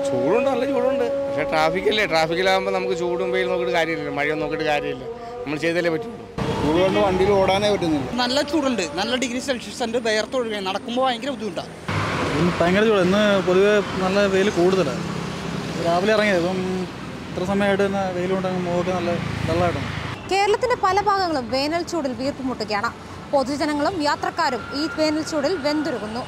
ചൂടുണ്ട് നല്ല ചൂടുണ്ട് പക്ഷേ ട്രാഫിക്കല്ലേ ട്രാഫിക്കിലാകുമ്പോൾ നമുക്ക് ചൂടും വെയിൽ നോക്കിയിട്ട് കാര്യമില്ല മഴയൊന്നും നോക്കിയിട്ട് കാര്യമില്ല നമ്മൾ ചെയ്തല്ലേ പറ്റുള്ളൂ ചൂട് കൊണ്ട് വണ്ടിയിൽ ഓടാനേ പറ്റുന്നില്ല നല്ല ചൂടുണ്ട് നല്ല ഡിഗ്രി സെൽഷ്യസ് ഉണ്ട് വേർത്തൊഴുകയാണ് നടക്കുമ്പോൾ ഭയങ്കര ബുദ്ധിമുട്ടാണ് ഇന്ന് ഭയങ്കര ചൂട് ഇന്ന് പൊതുവെ നല്ല വെയിൽ കൂടുതലാണ് രാവിലെ ഇറങ്ങിയത് ഇപ്പം ഇത്ര സമയമായിട്ട് തന്നെ വെയിൽ കൊണ്ടങ്ങ് മുഖമൊക്കെ നല്ല വെള്ളമായിട്ടുണ്ട് കേരളത്തിന്റെ പല ഭാഗങ്ങളും വേനൽ ചൂടിൽ വീർപ്പുമുട്ടുകയാണ് പൊതുജനങ്ങളും യാത്രക്കാരും ഈ വേനൽ ചൂടിൽ വെന്തുരുകുന്നു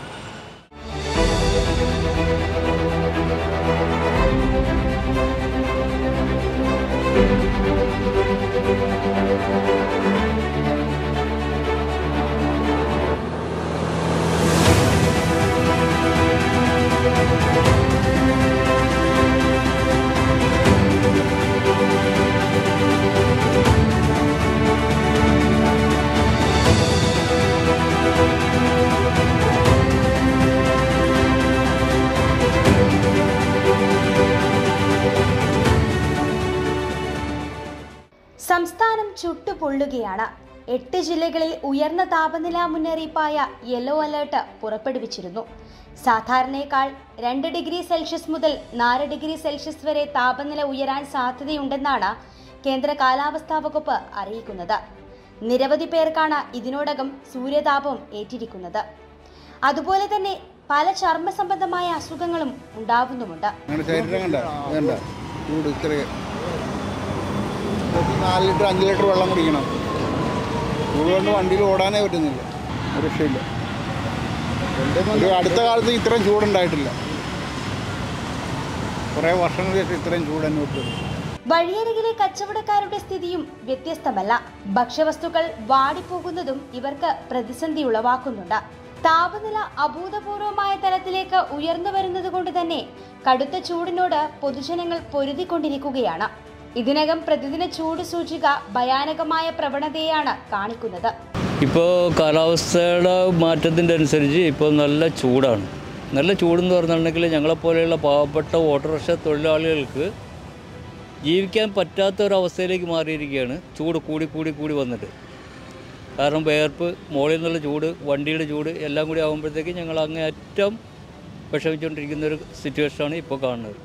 സംസ്ഥാനം ചുട്ടുപൊള്ളുകയാണ് എട്ട് ജില്ലകളിൽ ഉയർന്ന താപനില മുന്നറിയിപ്പായ യെല്ലോ അലേർട്ട് പുറപ്പെടുവിച്ചിരുന്നു സാധാരണയേക്കാൾ രണ്ട് ഡിഗ്രി സെൽഷ്യസ് മുതൽ നാല് ഡിഗ്രി സെൽഷ്യസ് വരെ താപനില ഉയരാൻ സാധ്യതയുണ്ടെന്നാണ് കേന്ദ്ര കാലാവസ്ഥാ വകുപ്പ് അറിയിക്കുന്നത് നിരവധി പേർക്കാണ് ഇതിനോടകം സൂര്യതാപം ഏറ്റിരിക്കുന്നത് അതുപോലെ തന്നെ പല ചർമ്മ സംബന്ധമായ അസുഖങ്ങളും ഉണ്ടാവുന്നുമുണ്ട് ഞങ്ങളുടെ ശരീരം കണ്ട വേണ്ട ചൂട് ഇത്ര നാല് ലിറ്റർ അഞ്ച് ലിറ്റർ വെള്ളം കുടിക്കണം ചൂട് കൊണ്ട് വണ്ടിയിൽ ഓടാനേ പറ്റുന്നില്ല ഒരു രക്ഷയില്ല ഒരു അടുത്ത കാലത്ത് ഇത്രയും ചൂടുണ്ടായിട്ടില്ല കുറേ വർഷങ്ങൾക്ക് ശേഷം ഇത്രയും ചൂട് അനുഭവപ്പെടുന്നു വഴിയരികിലെ കച്ചവടക്കാരുടെ സ്ഥിതിയും വ്യത്യസ്തമല്ല ഭക്ഷ്യവസ്തുക്കൾ വാടിപ്പോകുന്നതും ഇവർക്ക് പ്രതിസന്ധി ഉളവാക്കുന്നുണ്ട് താപനില അഭൂതപൂർവമായ തലത്തിലേക്ക് ഉയർന്നു വരുന്നത് കൊണ്ട് തന്നെ കടുത്ത ചൂടിനോട് പൊതുജനങ്ങൾ പൊരുതിക്കൊണ്ടിരിക്കുകയാണ് ഇതിനകം പ്രതിദിന ചൂട് സൂചിക ഭയാനകമായ പ്രവണതയാണ് കാണിക്കുന്നത് ഇപ്പോൾ കാലാവസ്ഥയുടെ മാറ്റത്തിൻ്റെ അനുസരിച്ച് ഇപ്പോൾ നല്ല ചൂടാണ് നല്ല ചൂടെന്ന് പറഞ്ഞിട്ടുണ്ടെങ്കിൽ ഞങ്ങളെപ്പോലെയുള്ള പാവപ്പെട്ട ഓട്ടോറിക്ഷ തൊഴിലാളികൾക്ക് ജീവിക്കാൻ പറ്റാത്ത ഒരവസ്ഥയിലേക്ക് മാറിയിരിക്കുകയാണ് ചൂട് കൂടി കൂടി കൂടി വന്നിട്ട് കാരണം വേർപ്പ് മുകളിൽ നിന്നുള്ള ചൂട് വണ്ടിയുടെ ചൂട് എല്ലാം കൂടി ആകുമ്പോഴത്തേക്ക് ഞങ്ങൾ അങ്ങേയറ്റം വിഷമിച്ചുകൊണ്ടിരിക്കുന്ന ഒരു സിറ്റുവേഷനാണ് ഇപ്പോൾ കാണുന്നത്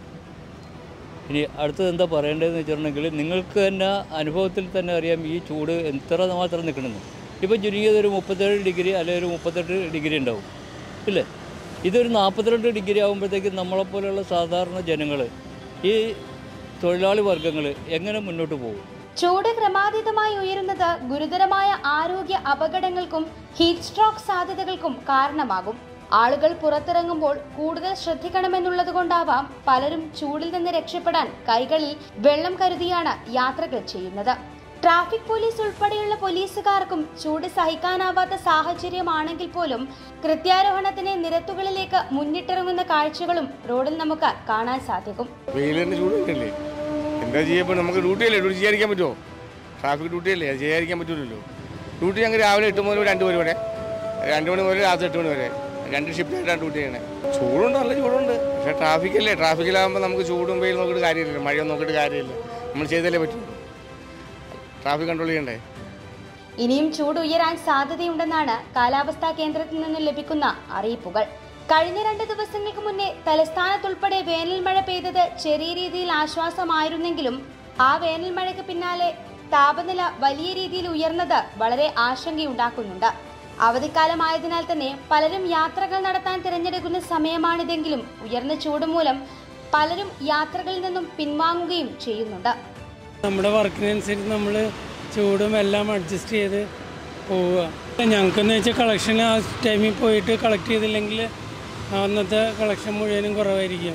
ഇനി അടുത്തത് എന്താ പറയേണ്ടതെന്ന് വെച്ചിട്ടുണ്ടെങ്കിൽ നിങ്ങൾക്ക് തന്നെ അനുഭവത്തിൽ തന്നെ അറിയാം ഈ ചൂട് എത്ര മാത്രം നിൽക്കണമെന്ന് ഇപ്പോൾ ചുരുങ്ങിയത് ഒരു മുപ്പത്തേഴ് ഡിഗ്രി അല്ലെങ്കിൽ ഒരു മുപ്പത്തെട്ട് ഡിഗ്രി ഉണ്ടാവും ഇല്ലേ ഇതൊരു നാൽപ്പത്തിരണ്ട് ഡിഗ്രി ആകുമ്പോഴത്തേക്കും നമ്മളെപ്പോലെയുള്ള സാധാരണ ജനങ്ങൾ ഈ തൊഴിലാളി വർഗ്ഗങ്ങൾ എങ്ങനെ മുന്നോട്ട് പോകും ചൂട് ക്രമാതീതമായി ഉയരുന്നത് ഗുരുതരമായ ആരോഗ്യ അപകടങ്ങൾക്കും ഹീറ്റ് സ്ട്രോക്ക് സാധ്യതകൾക്കും കാരണമാകും ആളുകൾ പുറത്തിറങ്ങുമ്പോൾ കൂടുതൽ ശ്രദ്ധിക്കണമെന്നുള്ളത് കൊണ്ടാവാം പലരും ചൂടിൽ നിന്ന് രക്ഷപ്പെടാൻ കൈകളിൽ വെള്ളം കരുതിയാണ് യാത്രകൾ ചെയ്യുന്നത് ട്രാഫിക് പോലീസ് ഉൾപ്പെടെയുള്ള പോലീസുകാർക്കും ചൂട് സഹിക്കാനാവാത്ത സാഹചര്യമാണെങ്കിൽ പോലും കൃത്യാരോഹണത്തിന് നിരത്തുകളിലേക്ക് മുന്നിട്ടിറങ്ങുന്ന കാഴ്ചകളും റോഡിൽ നമുക്ക് കാണാൻ സാധിക്കും വെയിലിൻ്റെ ചൂടൊക്കെയല്ലേ എന്താ ചെയ്യാൻ നമുക്ക് ഡ്യൂട്ടിയല്ലേ ഡ്യൂട്ടി ചെയ്യാതിരിക്കാൻ പറ്റുമോ ട്രാഫിക് ഡ്യൂട്ടിയല്ലേ അത് ചെയ്യാതിരിക്കാൻ പറ്റില്ലല്ലോ ഡ്യൂട്ടി ഞങ്ങൾ രാവിലെ എട്ട് മുതൽ രണ്ട് മണി വരെ രണ്ട് മണി മുതൽ രാത്രി എട്ട് മണി വരെ രണ്ട് ഷിഫ്റ്റ് ആയിട്ടാണ് ഡ്യൂട്ടി ചെയ്യണേ ചൂടുണ്ട് നല്ല ചൂടുണ്ട് പക്ഷേ ട്രാഫിക്കല്ലേ ട്രാഫിക്കിലാകുമ്പോൾ നമുക്ക് ചൂടും വെയിൽ നോക്കിയിട്ട് കാര്യമില്ല മഴയൊന്നും നോക്കിയിട്ട് കാര്യമില്ല നമ്മൾ ചെയ്തല്ലേ പറ്റുള്ളൂ ട്രാഫിക് കൺട്രോൾ ചെയ്യണ്ടേ ഇനിയും ചൂട് ഉയരാൻ സാധ്യതയുണ്ടെന്നാണ് കാലാവസ്ഥാ കേന്ദ്രത്തിൽ നിന്നും ലഭിക്കുന്ന അറിയിപ്പുകൾ കഴിഞ്ഞ രണ്ട് ദിവസങ്ങൾക്ക് മുന്നേ തലസ്ഥാനത്തുൾപ്പെടെ വേനൽ മഴ പെയ്തത് ചെറിയ രീതിയിൽ ആശ്വാസമായിരുന്നെങ്കിലും ആ വേനൽ മഴയ്ക്ക് പിന്നാലെ താപനില വലിയ രീതിയിൽ ഉയർന്നത് വളരെ ആശങ്കയുണ്ടാക്കുന്നുണ്ട് അവധിക്കാലമായതിനാൽ തന്നെ പലരും യാത്രകൾ നടത്താൻ തിരഞ്ഞെടുക്കുന്ന സമയമാണിതെങ്കിലും ഉയർന്ന ചൂട് മൂലം പലരും യാത്രകളിൽ നിന്നും പിൻവാങ്ങുകയും ചെയ്യുന്നുണ്ട് നമ്മുടെ വർക്കിനനുസരിച്ച് നമ്മൾ ചൂടും എല്ലാം അഡ്ജസ്റ്റ് ചെയ്ത് പോവുക ഞങ്ങൾക്കെന്ന് വെച്ചാൽ കളക്ഷൻ ആ ടൈമിൽ പോയിട്ട് കളക്ട് ചെയ്തില്ലെങ്കിൽ അന്നത്തെ കളക്ഷൻ മുഴുവനും കുറവായിരിക്കും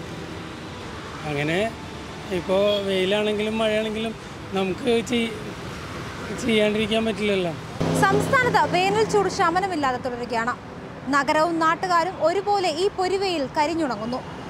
അങ്ങനെ ഇപ്പോൾ വെയിലാണെങ്കിലും മഴയാണെങ്കിലും നമുക്ക് ചെയ്- ചെയ്യാണ്ടിരിക്കാൻ പറ്റില്ലല്ലോ സംസ്ഥാനത്ത് വേനൽ ചൂട് ശമനമില്ലാതെ തുടരുകയാണ് നഗരവും നാട്ടുകാരും ഒരുപോലെ ഈ പൊരുവയിൽ കരിഞ്ഞുണങ്ങുന്നു